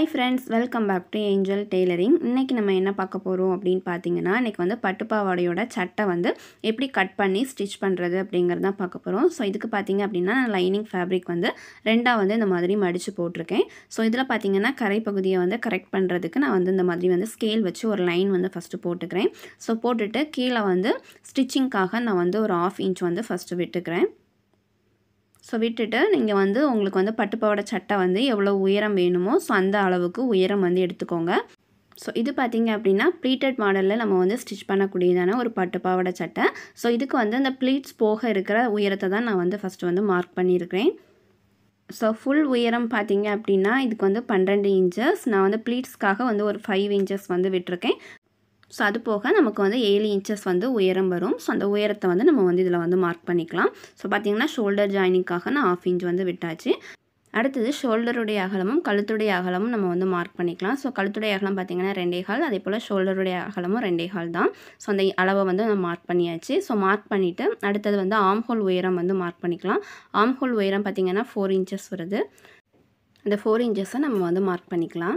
hi friends welcome back to angel tailoring இன்றைக்கி நம்ம என்ன பார்க்க போகிறோம் அப்படின்னு பார்த்தீங்கன்னா இன்றைக்கி வந்து பட்டுப்பாவாடையோட சட்டை வந்து எப்படி கட் பண்ணி ஸ்டிச் பண்ணுறது அப்படிங்கிறது தான் பார்க்க போகிறோம் ஸோ இதுக்கு பார்த்தீங்க அப்படின்னா நான் லைனிங் ஃபேப்ரிக் வந்து ரெண்டாக வந்து இந்த மாதிரி மடித்து போட்டிருக்கேன் ஸோ இதில் பார்த்தீங்கன்னா கரை பகுதியை வந்து கரெக்ட் பண்ணுறதுக்கு நான் வந்து இந்த மாதிரி வந்து ஸ்கேல் வச்சு ஒரு லைன் வந்து ஃபஸ்ட்டு போட்டுக்கிறேன் ஸோ போட்டுட்டு கீழே வந்து ஸ்டிச்சிங்க்காக நான் வந்து ஒரு ஆஃப் இன்ச் வந்து ஃபஸ்ட்டு விட்டுக்கிறேன் ஸோ விட்டுட்டு நீங்கள் வந்து உங்களுக்கு வந்து பட்டுப்பாவோட சட்டை வந்து எவ்வளோ உயரம் வேணுமோ ஸோ அந்த அளவுக்கு உயரம் வந்து எடுத்துக்கோங்க ஸோ இது பார்த்தீங்க அப்படின்னா ப்ளீட்டட் மாடலில் நம்ம வந்து ஸ்டிச் பண்ணக்கூடியதான ஒரு பட்டுப்பாவோட சட்டை ஸோ இதுக்கு வந்து அந்த ப்ளீட்ஸ் போக இருக்கிற உயரத்தை தான் நான் வந்து ஃபஸ்ட்டு வந்து மார்க் பண்ணியிருக்கிறேன் ஸோ ஃபுல் உயரம் பார்த்தீங்க அப்படின்னா இதுக்கு வந்து பன்னெண்டு இன்ச்சஸ் நான் வந்து ப்ளீட்ஸ்க்காக வந்து ஒரு ஃபைவ் இன்ச்சஸ் வந்து விட்டுருக்கேன் ஸோ அது போக நமக்கு வந்து ஏழு இன்ச்சஸ் வந்து உயரம் வரும் ஸோ அந்த உயரத்தை வந்து நம்ம வந்து இதில் வந்து மார்க் பண்ணிக்கலாம் ஸோ பார்த்திங்கன்னா ஷோல்டர் ஜாயினிங்காக நான் ஆஃப் இன்ச் வந்து விட்டாச்சு அடுத்தது ஷோல்டருடைய அகலமும் கழுத்துடைய அகலமும் நம்ம வந்து மார்க் பண்ணிக்கலாம் ஸோ கழுத்துடைய அகலம் பார்த்திங்கன்னா ரெண்டே கால் அதே போல் ஷோல்டருடைய அகலமும் ரெண்டே கால் தான் ஸோ அந்த அளவை வந்து நம்ம மார்க் பண்ணியாச்சு ஸோ மார்க் பண்ணிவிட்டு அடுத்தது வந்து ஆம் ஹோல் உயரம் வந்து மார்க் பண்ணிக்கலாம் ஆம் ஹோல் உயரம் பார்த்திங்கன்னா ஃபோர் இன்ச்சஸ் வருது அந்த ஃபோர் இன்ச்சஸை நம்ம வந்து மார்க் பண்ணிக்கலாம்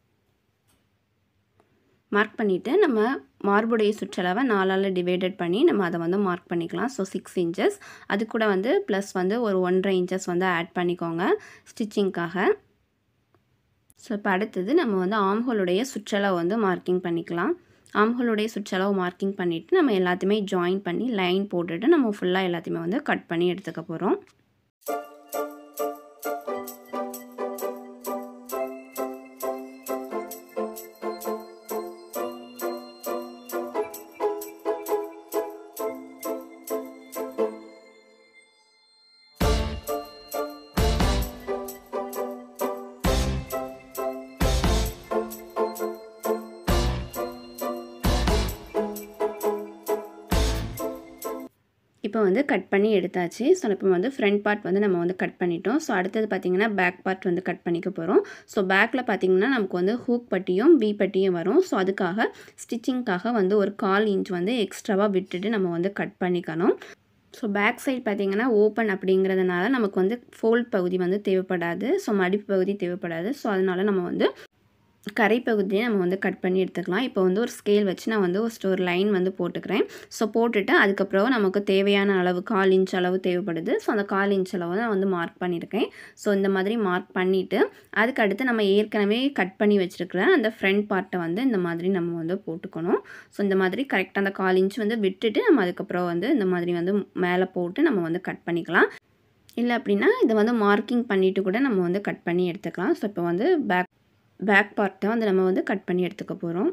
மார்க் பண்ணிவிட்டு நம்ம மார்புடைய சுற்றளவை நாலால் டிவைடட் பண்ணி நம்ம அதை வந்து மார்க் பண்ணிக்கலாம் ஸோ சிக்ஸ் இன்ச்சஸ் அது கூட வந்து ப்ளஸ் வந்து ஒரு ஒன்றரை இன்ச்சஸ் வந்து ஆட் பண்ணிக்கோங்க ஸ்டிச்சிங்க்காக ஸோ இப்போ அடுத்தது நம்ம வந்து ஆம்ஹோலுடைய சுற்றளவு வந்து மார்க்கிங் பண்ணிக்கலாம் ஆம்ஹோலுடைய சுற்றளவு மார்க்கிங் பண்ணிவிட்டு நம்ம எல்லாத்தையுமே ஜாயின் பண்ணி லைன் போட்டுட்டு நம்ம ஃபுல்லாக எல்லாத்தையுமே வந்து கட் பண்ணி எடுத்துக்க போகிறோம் இப்போ வந்து கட் பண்ணி எடுத்தாச்சு ஸோ இப்போ வந்து ஃப்ரண்ட் பார்ட் வந்து நம்ம வந்து கட் பண்ணிட்டோம் ஸோ அடுத்தது பார்த்திங்கன்னா பேக் பார்ட் வந்து கட் பண்ணிக்க போகிறோம் ஸோ பேக்கில் பார்த்திங்கன்னா நமக்கு வந்து ஹூக் பட்டியும் வி பட்டியும் வரும் ஸோ அதுக்காக ஸ்டிச்சிங்க்காக வந்து ஒரு கால் இன்ச் வந்து எக்ஸ்ட்ராவாக விட்டுட்டு நம்ம வந்து கட் பண்ணிக்கணும் ஸோ பேக் சைட் பார்த்திங்கன்னா ஓப்பன் அப்படிங்கிறதுனால நமக்கு வந்து ஃபோல்ட் பகுதி வந்து தேவைப்படாது ஸோ மடிப்பு பகுதி தேவைப்படாது ஸோ அதனால் நம்ம வந்து கரை பகுதியை நம்ம வந்து கட் பண்ணி எடுத்துக்கலாம் இப்போ வந்து ஒரு ஸ்கேல் வச்சு நான் வந்து ஒரு ஒரு லைன் வந்து போட்டுக்கிறேன் ஸோ போட்டுட்டு அதுக்கப்புறம் நமக்கு தேவையான அளவு கால் இன்ச் அளவு தேவைப்படுது ஸோ அந்த கால் இன்ச் அளவு நான் வந்து மார்க் பண்ணியிருக்கேன் ஸோ இந்த மாதிரி மார்க் பண்ணிவிட்டு அதுக்கு அடுத்து நம்ம ஏற்கனவே கட் பண்ணி வச்சுருக்கிற அந்த ஃப்ரண்ட் பார்ட்டை வந்து இந்த மாதிரி நம்ம வந்து போட்டுக்கணும் ஸோ இந்த மாதிரி கரெக்டாக அந்த கால் இன்ச் வந்து விட்டுட்டு நம்ம அதுக்கப்புறம் வந்து இந்த மாதிரி வந்து மேலே போட்டு நம்ம வந்து கட் பண்ணிக்கலாம் இல்லை அப்படின்னா இதை வந்து மார்க்கிங் பண்ணிவிட்டு கூட நம்ம வந்து கட் பண்ணி எடுத்துக்கலாம் ஸோ இப்போ வந்து பேக் பேக் பார்ட்டை வந்து நம்ம வந்து கட் பண்ணி எடுத்துக்க போகிறோம்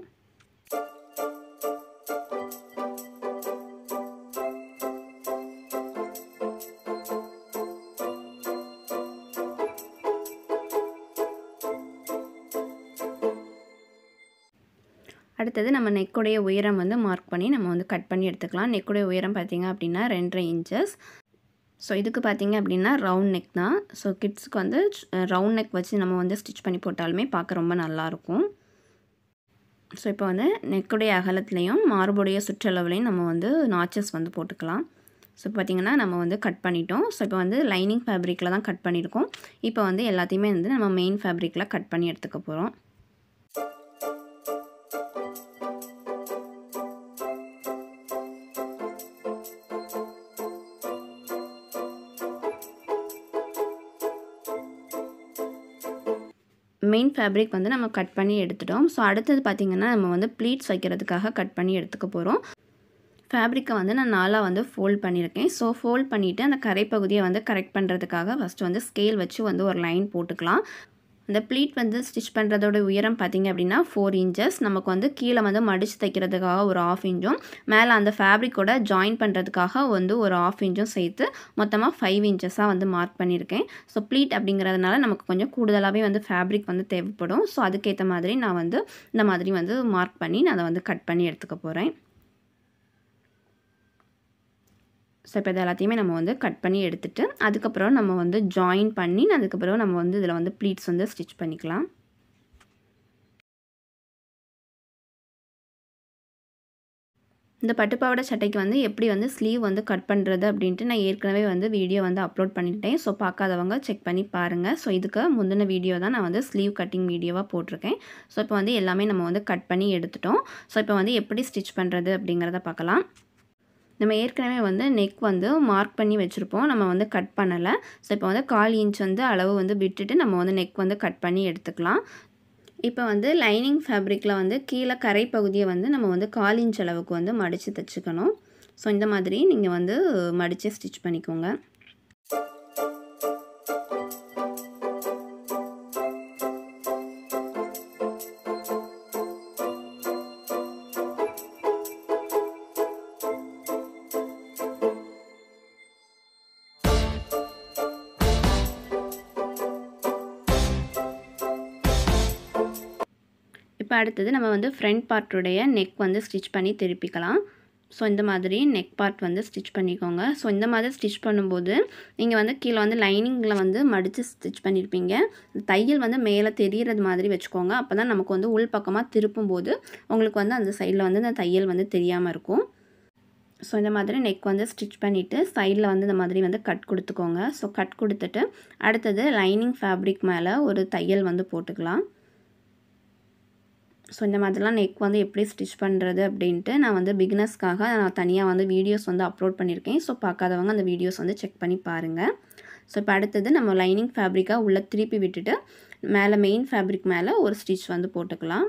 அடுத்தது நம்ம நெக்குடைய உயரம் வந்து மார்க் பண்ணி நம்ம வந்து கட் பண்ணி எடுத்துக்கலாம் நெக்குடைய உயரம் பார்த்திங்க அப்படின்னா ரெண்டரை இன்ச்சஸ் ஸோ இதுக்கு பார்த்திங்க அப்படின்னா ரவுண்ட் நெக் தான் ஸோ கிட்ஸுக்கு வந்து ரவுண்ட் நெக் வச்சு நம்ம வந்து ஸ்டிச் பண்ணி போட்டாலுமே பார்க்க ரொம்ப நல்லாயிருக்கும் ஸோ இப்போ வந்து நெக்குடைய அகலத்துலேயும் மார்புடைய சுற்றளவுலையும் நம்ம வந்து நாச்சஸ் வந்து போட்டுக்கலாம் ஸோ பார்த்திங்கன்னா நம்ம வந்து கட் பண்ணிட்டோம் ஸோ இப்போ வந்து லைனிங் ஃபேப்ரிக்கில் தான் கட் பண்ணியிருக்கோம் இப்போ வந்து எல்லாத்தையுமே வந்து நம்ம மெயின் ஃபேப்ரிக்கில் கட் பண்ணி எடுத்துக்க போகிறோம் மெயின் ஃபேப்ரிக் வந்து நம்ம கட் பண்ணி எடுத்துட்டோம் ஸோ அடுத்தது பார்த்திங்கன்னா நம்ம வந்து ப்ளீட்ஸ் வைக்கிறதுக்காக கட் பண்ணி எடுத்துக்க போகிறோம் ஃபேப்ரிக்கை வந்து நான் நாளாக வந்து ஃபோல்ட் பண்ணியிருக்கேன் ஸோ ஃபோல்ட் பண்ணிவிட்டு அந்த கரை பகுதியை வந்து கரெக்ட் பண்ணுறதுக்காக ஃபஸ்ட்டு வந்து ஸ்கேல் வச்சு வந்து ஒரு லைன் போட்டுக்கலாம் அந்த ப்ளீட் வந்து ஸ்டிச் பண்ணுறதோட உயரம் பார்த்திங்க அப்படின்னா ஃபோர் இன்ச்சஸ் நமக்கு வந்து கீழே வந்து மடித்து தைக்கிறதுக்காக ஒரு ஆஃப் இன்ச்சும் மேலே அந்த ஃபேப்ரிக்கோட ஜாயின் பண்ணுறதுக்காக வந்து ஒரு ஆஃப் இன்ச்சும் சேர்த்து மொத்தமாக ஃபைவ் இன்ச்சஸாக வந்து மார்க் பண்ணியிருக்கேன் ஸோ ப்ளீட் அப்படிங்கிறதுனால நமக்கு கொஞ்சம் கூடுதலாகவே வந்து ஃபேப்ரிக் வந்து தேவைப்படும் ஸோ அதுக்கேற்ற மாதிரி நான் வந்து இந்த மாதிரி வந்து மார்க் பண்ணி நான் அதை வந்து கட் பண்ணி எடுத்துக்க போகிறேன் ஸோ இப்போ இது எல்லாத்தையுமே நம்ம வந்து கட் பண்ணி எடுத்துகிட்டு அதுக்கப்புறம் நம்ம வந்து ஜாயின் பண்ணி அதுக்கப்புறம் நம்ம வந்து இதில் வந்து ப்ளீட்ஸ் வந்து ஸ்டிச் பண்ணிக்கலாம் இந்த பட்டுப்பாவாடை சட்டைக்கு வந்து எப்படி வந்து ஸ்லீவ் வந்து கட் பண்ணுறது அப்படின்ட்டு நான் ஏற்கனவே வந்து வீடியோ வந்து அப்லோட் பண்ணிட்டேன் ஸோ பார்க்காதவங்க செக் பண்ணி பாருங்கள் ஸோ இதுக்கு முந்தின வீடியோ தான் நான் வந்து ஸ்லீவ் கட்டிங் வீடியோவாக போட்டிருக்கேன் ஸோ இப்போ வந்து எல்லாமே நம்ம வந்து கட் பண்ணி எடுத்துட்டோம் ஸோ இப்போ வந்து எப்படி ஸ்டிச் பண்ணுறது அப்படிங்கிறத பார்க்கலாம் நம்ம ஏற்கனவே வந்து நெக் வந்து மார்க் பண்ணி வச்சுருப்போம் நம்ம வந்து கட் பண்ணலை ஸோ இப்போ வந்து கால் இன்ச் வந்து அளவு வந்து விட்டுட்டு நம்ம வந்து நெக் வந்து கட் பண்ணி எடுத்துக்கலாம் இப்போ வந்து லைனிங் ஃபேப்ரிக்கில் வந்து கீழே கரை பகுதியை வந்து நம்ம வந்து கால் இன்ச் அளவுக்கு வந்து மடித்து தைச்சிக்கணும் ஸோ இந்த மாதிரி நீங்கள் வந்து மடித்து ஸ்டிச் பண்ணிக்கோங்க இப்போ அடுத்தது நம்ம வந்து ஃப்ரண்ட் பார்ட்டுடைய நெக் வந்து ஸ்டிச் பண்ணி திருப்பிக்கலாம் ஸோ இந்த மாதிரி நெக் பார்ட் வந்து ஸ்டிச் பண்ணிக்கோங்க ஸோ இந்த மாதிரி ஸ்டிச் பண்ணும்போது நீங்கள் வந்து கீழே வந்து லைனிங்கில் வந்து மடித்து ஸ்டிச் பண்ணியிருப்பீங்க தையல் வந்து மேலே தெரிகிறது மாதிரி வச்சுக்கோங்க அப்போ தான் நமக்கு வந்து உள் பக்கமாக திருப்பும்போது உங்களுக்கு வந்து அந்த சைடில் வந்து அந்த தையல் வந்து தெரியாமல் இருக்கும் ஸோ இந்த மாதிரி நெக் வந்து ஸ்டிச் பண்ணிவிட்டு சைடில் வந்து இந்த மாதிரி வந்து கட் கொடுத்துக்கோங்க ஸோ கட் கொடுத்துட்டு அடுத்தது லைனிங் ஃபேப்ரிக் மேலே ஒரு தையல் வந்து போட்டுக்கலாம் ஸோ இந்த மாதிரிலாம் நெக் வந்து எப்படி ஸ்டிச் பண்ணுறது அப்படின்ட்டு நான் வந்து பிகினர்ஸ்க்காக நான் தனியாக வந்து வீடியோஸ் வந்து அப்லோட் பண்ணியிருக்கேன் ஸோ பார்க்காதவங்க அந்த வீடியோஸ் வந்து செக் பண்ணி பாருங்கள் ஸோ இப்போ அடுத்தது நம்ம லைனிங் ஃபேப்ரிக்காக உள்ளே திருப்பி விட்டுட்டு மேலே மெயின் ஃபேப்ரிக் மேலே ஒரு ஸ்டிச் வந்து போட்டுக்கலாம்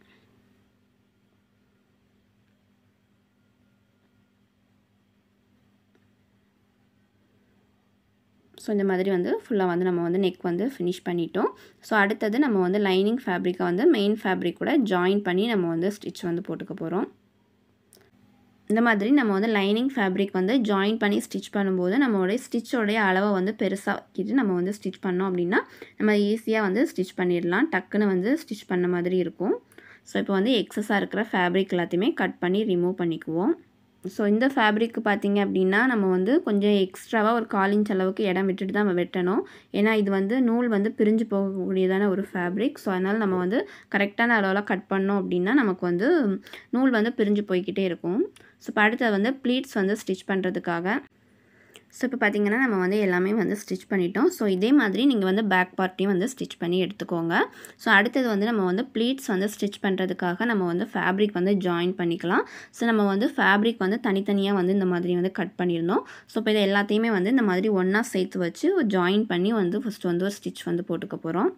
ஸோ இந்த மாதிரி வந்து ஃபுல்லாக வந்து நம்ம வந்து நெக் வந்து ஃபினிஷ் பண்ணிட்டோம் ஸோ அடுத்தது நம்ம வந்து லைனிங் ஃபேப்ரிக்கை வந்து மெயின் ஃபேப்ரிக் கூட ஜாயின் பண்ணி நம்ம வந்து ஸ்டிச் வந்து போட்டுக்க போகிறோம் இந்த மாதிரி நம்ம வந்து லைனிங் ஃபேப்ரிக் வந்து ஜாயின் பண்ணி ஸ்டிச் பண்ணும்போது நம்மளுடைய ஸ்டிச்சோடைய அளவை வந்து பெருசாக்கிட்டு நம்ம வந்து ஸ்டிச் பண்ணோம் அப்படின்னா நம்ம ஈஸியாக வந்து ஸ்டிச் பண்ணிடலாம் டக்குன்னு வந்து ஸ்டிச் பண்ண மாதிரி இருக்கும் ஸோ இப்போ வந்து எக்ஸஸாக இருக்கிற ஃபேப்ரிக் எல்லாத்தையுமே கட் பண்ணி ரிமூவ் பண்ணிக்குவோம் ஸோ இந்த ஃபேப்ரிக்கு பார்த்திங்க அப்படின்னா நம்ம வந்து கொஞ்சம் எக்ஸ்ட்ராவாக ஒரு கால் இன்ச் அளவுக்கு இடம் விட்டுட்டு தான் நம்ம வெட்டணும் ஏன்னா இது வந்து நூல் வந்து பிரிஞ்சு போகக்கூடியதான ஒரு ஃபேப்ரிக் ஸோ அதனால் நம்ம வந்து கரெக்டான அளவில் கட் பண்ணோம் அப்படின்னா நமக்கு வந்து நூல் வந்து பிரிஞ்சு போய்கிட்டே இருக்கும் ஸோ இப்போ அடுத்தது வந்து ப்ளீட்ஸ் வந்து ஸ்டிச் பண்ணுறதுக்காக ஸோ இப்போ பார்த்திங்கன்னா நம்ம வந்து எல்லாமே வந்து ஸ்டிச் பண்ணிட்டோம் ஸோ இதே மாதிரி நீங்கள் வந்து பேக் பார்ட்டையும் வந்து ஸ்டிச் பண்ணி எடுத்துக்கோங்க ஸோ அடுத்தது வந்து நம்ம வந்து ப்ளீட்ஸ் வந்து ஸ்டிச் பண்ணுறதுக்காக நம்ம வந்து ஃபேப்ரிக் வந்து ஜாயின் பண்ணிக்கலாம் ஸோ நம்ம வந்து ஃபேப்ரிக் வந்து தனித்தனியாக வந்து இந்த மாதிரி வந்து கட் பண்ணியிருந்தோம் ஸோ இப்போ இதை எல்லாத்தையுமே வந்து இந்த மாதிரி ஒன்றா சேர்த்து வச்சு ஜாயின் பண்ணி வந்து ஃபஸ்ட்டு வந்து ஒரு ஸ்டிச் வந்து போட்டுக்க போகிறோம்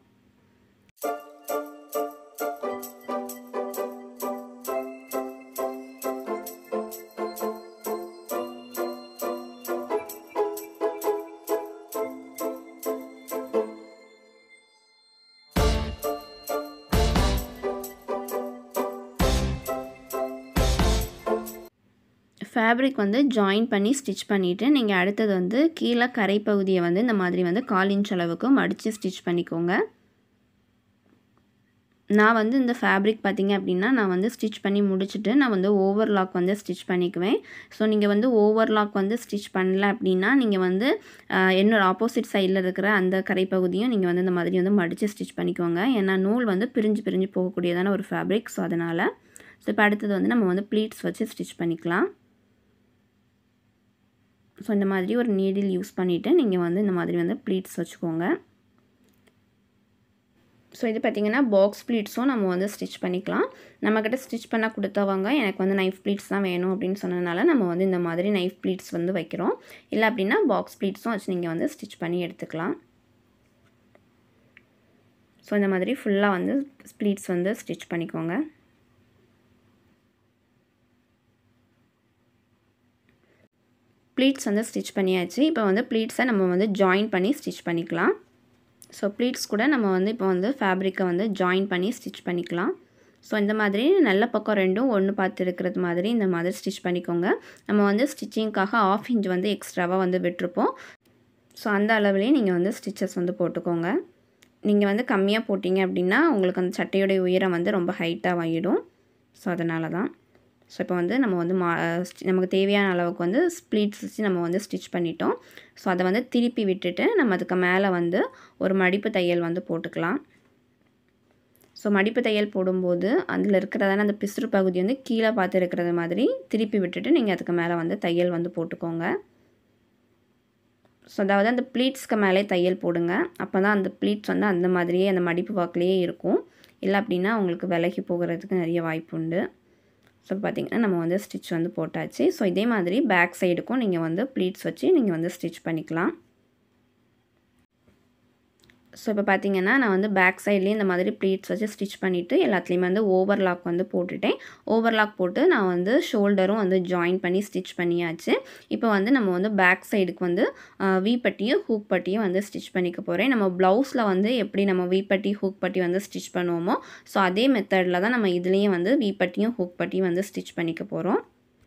ஃபேப்ரிக் வந்து ஜாயின் பண்ணி ஸ்டிச் பண்ணிவிட்டு நீங்கள் அடுத்தது வந்து கீழே கரை பகுதியை வந்து இந்த மாதிரி வந்து கால் இன்ச் அளவுக்கு மடித்து ஸ்டிச் பண்ணிக்கோங்க நான் வந்து இந்த ஃபேப்ரிக் பார்த்திங்க அப்படின்னா நான் வந்து ஸ்டிச் பண்ணி முடிச்சுட்டு நான் வந்து ஓவர்லாக் வந்து ஸ்டிச் பண்ணிக்குவேன் ஸோ நீங்கள் வந்து ஓவர்லாக் வந்து ஸ்டிச் பண்ணல அப்படின்னா நீங்கள் வந்து என்னோட ஆப்போசிட் சைடில் இருக்கிற அந்த கரைப்பகுதியும் நீங்கள் வந்து இந்த மாதிரி வந்து மடித்து ஸ்டிச் பண்ணிக்கோங்க ஏன்னா நூல் வந்து பிரிஞ்சு பிரிஞ்சு போகக்கூடியதான ஒரு ஃபேப்ரிக் ஸோ அதனால் ஸோ இப்போ அடுத்தது வந்து நம்ம வந்து ப்ளீட்ஸ் வச்சு ஸ்டிச் பண்ணிக்கலாம் ஸோ இந்த மாதிரி ஒரு நீடில் யூஸ் பண்ணிவிட்டு நீங்கள் வந்து இந்த மாதிரி வந்து ப்ளீட்ஸ் வச்சுக்கோங்க ஸோ இது பார்த்திங்கன்னா பாக்ஸ் ப்ளீட்ஸும் நம்ம வந்து ஸ்டிச் பண்ணிக்கலாம் நம்மக்கிட்ட ஸ்டிச் பண்ண கொடுத்தவங்க எனக்கு வந்து நைஃப் ப்ளீட்ஸ் தான் வேணும் அப்படின்னு சொன்னதுனால நம்ம வந்து இந்த மாதிரி நைஃப் ப்ளீட்ஸ் வந்து வைக்கிறோம் இல்லை அப்படின்னா பாக்ஸ் ப்ளீட்ஸும் வச்சு நீங்கள் வந்து ஸ்டிச் பண்ணி எடுத்துக்கலாம் ஸோ இந்த மாதிரி ஃபுல்லாக வந்து ப்ளீட்ஸ் வந்து ஸ்டிச் பண்ணிக்கோங்க ப்ளீட்ஸ் வந்து ஸ்டிச் பண்ணியாச்சு இப்போ வந்து ப்ளீட்ஸை நம்ம வந்து ஜாயின் பண்ணி ஸ்டிச் பண்ணிக்கலாம் ஸோ ப்ளீட்ஸ் கூட நம்ம வந்து இப்போ வந்து ஃபேப்ரிக்கை வந்து ஜாயின் பண்ணி ஸ்டிச் பண்ணிக்கலாம் ஸோ இந்த மாதிரி நல்ல பக்கம் ரெண்டும் ஒன்று பார்த்து இருக்கிறது மாதிரி இந்த மாதிரி ஸ்டிச் பண்ணிக்கோங்க நம்ம வந்து ஸ்டிச்சிங்க்காக ஆஃப் இன்ச் வந்து எக்ஸ்ட்ராவாக வந்து விட்டுருப்போம் ஸோ அந்த அளவுலேயே நீங்கள் வந்து ஸ்டிச்சஸ் வந்து போட்டுக்கோங்க நீங்கள் வந்து கம்மியாக போட்டிங்க அப்படின்னா உங்களுக்கு அந்த சட்டையுடைய உயரம் வந்து ரொம்ப ஹைட்டாக ஆகிடும் ஸோ அதனால தான் ஸோ இப்போ வந்து நம்ம வந்து மா நமக்கு தேவையான அளவுக்கு வந்து ஸ்ப்ளீட்ஸ் வச்சு நம்ம வந்து ஸ்டிச் பண்ணிட்டோம் ஸோ அதை வந்து திருப்பி விட்டுட்டு நம்ம அதுக்கு மேலே வந்து ஒரு மடிப்பு தையல் வந்து போட்டுக்கலாம் ஸோ மடிப்பு தையல் போடும்போது அதில் இருக்கிறதான அந்த பிசுறு பகுதி வந்து கீழே பார்த்து இருக்கிறது மாதிரி திருப்பி விட்டுட்டு நீங்கள் அதுக்கு மேலே வந்து தையல் வந்து போட்டுக்கோங்க ஸோ அதாவது அந்த ப்ளீட்ஸ்க்கு மேலே தையல் போடுங்க அப்போ தான் அந்த ப்ளீட்ஸ் வந்து அந்த மாதிரியே அந்த மடிப்பு வாக்கிலேயே இருக்கும் இல்லை அப்படின்னா உங்களுக்கு விலகி போகிறதுக்கு நிறைய வாய்ப்பு உண்டு ஸோ பார்த்திங்கன்னா நம்ம வந்து ஸ்டிச் வந்து போட்டாச்சு ஸோ இதே மாதிரி பேக் சைடுக்கும் நீங்கள் வந்து ப்ளீட்ஸ் வச்சு நீங்கள் வந்து ஸ்டிச் பண்ணிக்கலாம் ஸோ இப்போ பார்த்தீங்கன்னா நான் வந்து பேக் சைட்லேயும் இந்த மாதிரி ப்ளீட்ஸ் வச்சு ஸ்டிச் பண்ணிவிட்டு எல்லாத்துலேயுமே வந்து ஓவர்லாக் வந்து போட்டுட்டேன் ஓவர்லாக் போட்டு நான் வந்து ஷோல்டரும் வந்து ஜாயின் பண்ணி ஸ்டிச் பண்ணியாச்சு இப்போ வந்து நம்ம வந்து பேக் சைடுக்கு வந்து வீ பட்டியும் ஹூக் பட்டியும் வந்து ஸ்டிச் பண்ணிக்க போகிறேன் நம்ம ப்ளவுஸில் வந்து எப்படி நம்ம வீ பட்டி ஹூக் பட்டி வந்து ஸ்டிச் பண்ணுவோமோ ஸோ அதே மெத்தடில் தான் நம்ம இதுலேயும் வந்து வீ பட்டியும் ஹூக் பட்டியும் வந்து ஸ்டிச் பண்ணிக்க போகிறோம்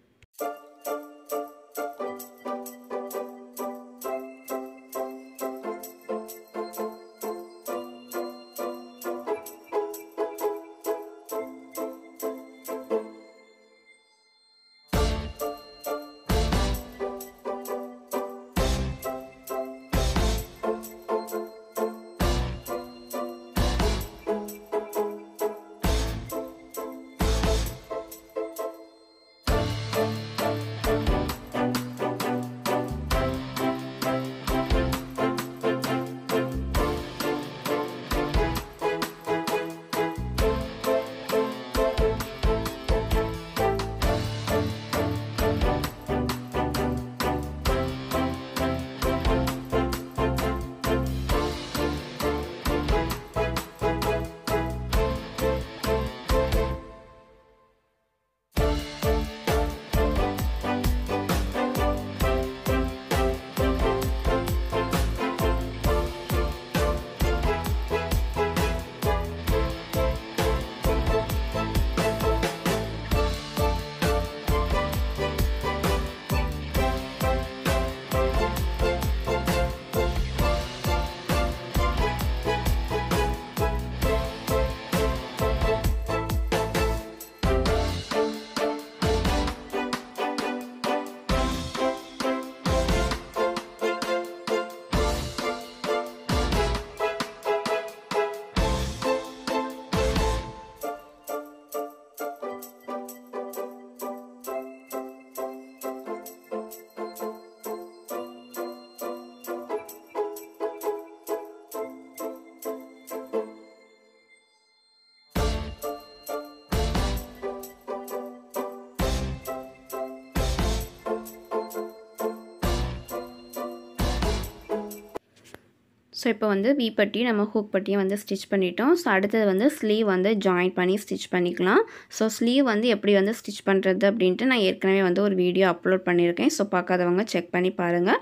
ஸோ இப்போ வந்து வி பட்டி நம்ம ஹூக் பட்டியும் வந்து ஸ்டிச் பண்ணிட்டோம் ஸோ அடுத்தது வந்து ஸ்லீவ் வந்து ஜாயின் பண்ணி ஸ்டிச் பண்ணிக்கலாம் ஸோ ஸ்லீவ் வந்து எப்படி வந்து ஸ்டிச் பண்ணுறது அப்படின்ட்டு நான் ஏற்கனவே வந்து ஒரு வீடியோ அப்லோட் பண்ணியிருக்கேன் ஸோ பார்க்காதவங்க செக் பண்ணி பாருங்கள்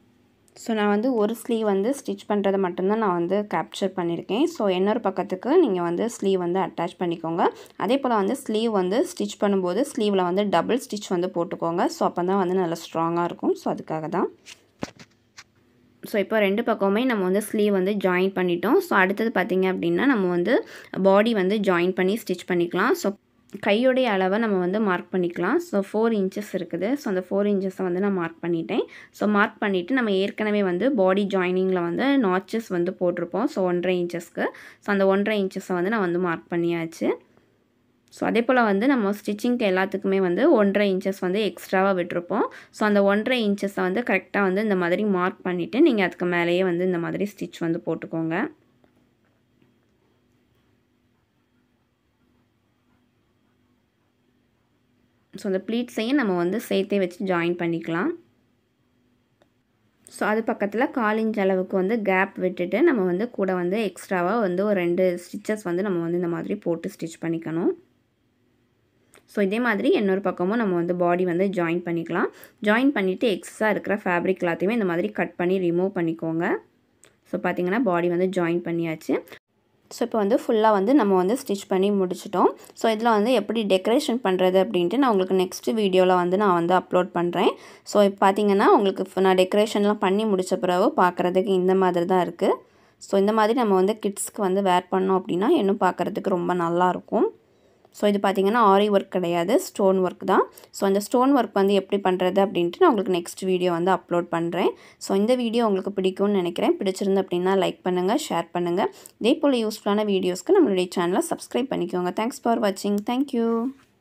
ஸோ நான் வந்து ஒரு ஸ்லீவ் வந்து ஸ்டிச் பண்ணுறதை மட்டும்தான் நான் வந்து கேப்சர் பண்ணியிருக்கேன் ஸோ இன்னொரு பக்கத்துக்கு நீங்கள் வந்து ஸ்லீவ் வந்து அட்டாச் பண்ணிக்கோங்க அதே போல் வந்து ஸ்லீவ் வந்து ஸ்டிச் பண்ணும்போது ஸ்லீவில் வந்து டபுள் ஸ்டிச் வந்து போட்டுக்கோங்க ஸோ அப்போ தான் வந்து நல்லா ஸ்ட்ராங்காக இருக்கும் ஸோ அதுக்காக தான் ஸோ இப்போ ரெண்டு பக்கமுமே நம்ம வந்து ஸ்லீவ் வந்து ஜாயின் பண்ணிட்டோம் ஸோ அடுத்தது பார்த்திங்க அப்படின்னா நம்ம வந்து பாடி வந்து ஜாயின் பண்ணி ஸ்டிச் பண்ணிக்கலாம் ஸோ கையுடைய அளவை நம்ம வந்து மார்க் பண்ணிக்கலாம் ஸோ ஃபோர் இன்ச்சஸ் இருக்குது ஸோ அந்த ஃபோர் இன்ச்சஸை வந்து நான் மார்க் பண்ணிட்டேன் ஸோ மார்க் பண்ணிவிட்டு நம்ம ஏற்கனவே வந்து பாடி ஜாயினிங்கில் வந்து நாச்சஸ் வந்து போட்டிருப்போம் ஸோ ஒன்றரை இன்ச்சஸ்க்கு ஸோ அந்த ஒன்றரை இன்ச்சஸை வந்து நான் வந்து மார்க் பண்ணியாச்சு ஸோ அதே போல் வந்து நம்ம ஸ்டிச்சிங்க்கு எல்லாத்துக்குமே வந்து ஒன்றரை இன்ச்சஸ் வந்து எக்ஸ்ட்ராவாக விட்டுருப்போம் ஸோ அந்த ஒன்றரை இன்ச்சஸை வந்து கரெக்டாக வந்து இந்த மாதிரி மார்க் பண்ணிவிட்டு நீங்கள் அதுக்கு மேலேயே வந்து இந்த மாதிரி ஸ்டிச் வந்து போட்டுக்கோங்க ஸோ அந்த ப்ளீட்ஸையும் நம்ம வந்து சேர்த்தே வச்சு ஜாயின் பண்ணிக்கலாம் ஸோ அது பக்கத்தில் கால் இன்ச் அளவுக்கு வந்து கேப் விட்டுட்டு நம்ம வந்து கூட வந்து எக்ஸ்ட்ராவாக வந்து ஒரு ரெண்டு ஸ்டிச்சஸ் வந்து நம்ம வந்து இந்த மாதிரி போட்டு ஸ்டிச் பண்ணிக்கணும் ஸோ இதே மாதிரி இன்னொரு பக்கமும் நம்ம வந்து பாடி வந்து ஜாயின் பண்ணிக்கலாம் ஜாயின் பண்ணிவிட்டு எக்ஸ்ட்ரா இருக்கிற ஃபேப்ரிக் எல்லாத்தையுமே இந்த மாதிரி கட் பண்ணி ரிமூவ் பண்ணிக்கோங்க ஸோ பார்த்திங்கன்னா பாடி வந்து ஜாயின் பண்ணியாச்சு ஸோ இப்போ வந்து ஃபுல்லாக வந்து நம்ம வந்து ஸ்டிச் பண்ணி முடிச்சிட்டோம் ஸோ இதில் வந்து எப்படி டெக்கரேஷன் பண்ணுறது அப்படின்ட்டு நான் உங்களுக்கு நெக்ஸ்ட் வீடியோவில் வந்து நான் வந்து அப்லோட் பண்ணுறேன் ஸோ இப்போ பார்த்தீங்கன்னா உங்களுக்கு நான் டெக்கரேஷன்லாம் பண்ணி முடித்த பிறகு பார்க்குறதுக்கு இந்த மாதிரி தான் இருக்குது ஸோ இந்த மாதிரி நம்ம வந்து கிட்ஸ்க்கு வந்து வேர் பண்ணோம் அப்படின்னா இன்னும் பார்க்குறதுக்கு ரொம்ப நல்லாயிருக்கும் ஸோ இது பார்த்திங்கன்னா ஆரி ஒர்க் கிடையாது ஸ்டோன் ஒர்க் தான் ஸோ அந்த ஸ்டோன் ஒர்க் வந்து எப்படி பண்ணுறது அப்படின்ட்டு நான் உங்களுக்கு நெக்ஸ்ட் வீடியோ வந்து அப்லோட் பண்ணுறேன் ஸோ இந்த வீடியோ உங்களுக்கு பிடிக்கும்னு நினைக்கிறேன் பிடிச்சிருந்து அப்படின்னா லைக் பண்ணுங்கள் ஷேர் பண்ணுங்கள் இதே போல் யூஸ்ஃபுல்லான வீடியோஸ்க்கு நம்மளுடைய சேனலை சப்ஸ்கிரைப் பண்ணிக்கோங்க தேங்க்ஸ் ஃபார் வாட்சிங் தேங்க்யூ